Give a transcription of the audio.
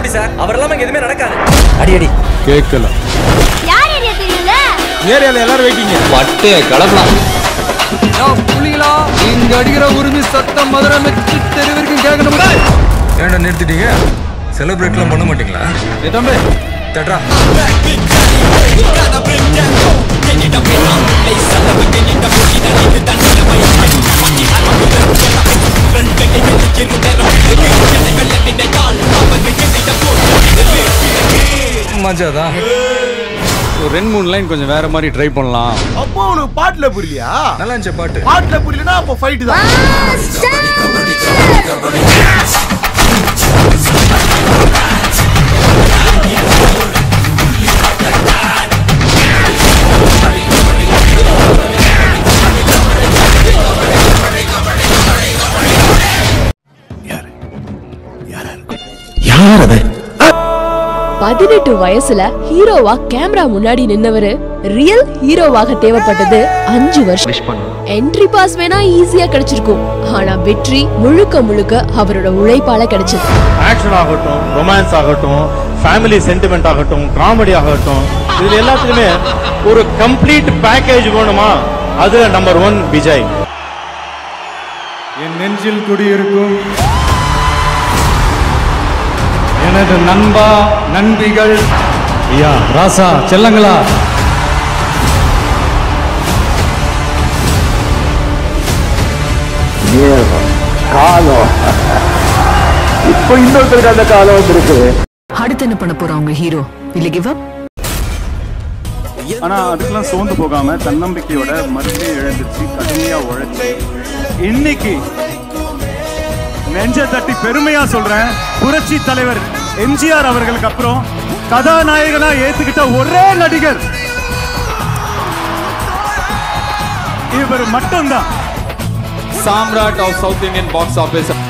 எப்படி சார் அவர் இல்லாம இங்க எதுவுமே நடக்காது அடி அடி கேட்கல யார் ஏரியா தெரியல ஏரியால எல்லாரும் வெயிட்டிங்க பட்டு கிளம்பலாம் புலிகளா இங்க அடிக்கிற உரிமை சத்தம் மதுரை மெச்சு தெருவிற்கும் கேட்கணும் ஏன்டா நிறுத்திட்டீங்க செலிப்ரேட்லாம் பண்ண மாட்டீங்களா ஏ தம்பி தட்ரா மஜாதான் ஒரு ரெண்டு மூணு லைன் கொஞ்சம் வேற மாதிரி ட்ரை பண்ணலாம் அப்போ உனக்கு பாட்டுல புரியலையா நல்லா இருந்துச்சு பாட்டு பாட்டுல புரியலனா அப்போ ஃபைட் தான் பதினெட்டு வயசுல ஹீரோவா கேமரா முன்னாடி நின்னவரு ரியல் ஹீரோவாக தேவைப்பட்டது அஞ்சு வருஷம் என்ட்ரி பாஸ் வேணா ஈஸியா கிடைச்சிருக்கும் ஆனா வெற்றி முழுக்க முழுக்க அவரோட உழைப்பால கிடைச்சது ஆக்ஷன் ஆகட்டும் ரொமான்ஸ் ஆகட்டும் ஃபேமிலி சென்டிமெண்ட் ஆகட்டும் காமெடி ஆகட்டும் இதுல எல்லாத்துலயுமே ஒரு கம்ப்ளீட் பேக்கேஜ் வேணுமா அதுல நம்பர் ஒன் விஜய் என் நெஞ்சில் குடியிருக்கும் எனது நண்பா நண்பிகள் ஐயா ராசா செல்லங்களா அடுத்து என்ன பண்ண போறான் உங்க ஹீரோ இல்ல கிவ் அப் ஆனா அதுக்கெல்லாம் சோர்ந்து போகாம தன்னம்பிக்கையோட மறுபடியும் எழுந்துச்சு கடுமையா உழைச்சு இன்னைக்கு நெஞ்ச தட்டி பெருமையா சொல்றேன் புரட்சி தலைவர் எம்ஜிஆர் அவர்களுக்கு அப்புறம் கதாநாயகனா ஏத்துக்கிட்ட ஒரே நடிகர் இவர் மட்டும்தான் சாம்ராட் of South Indian box office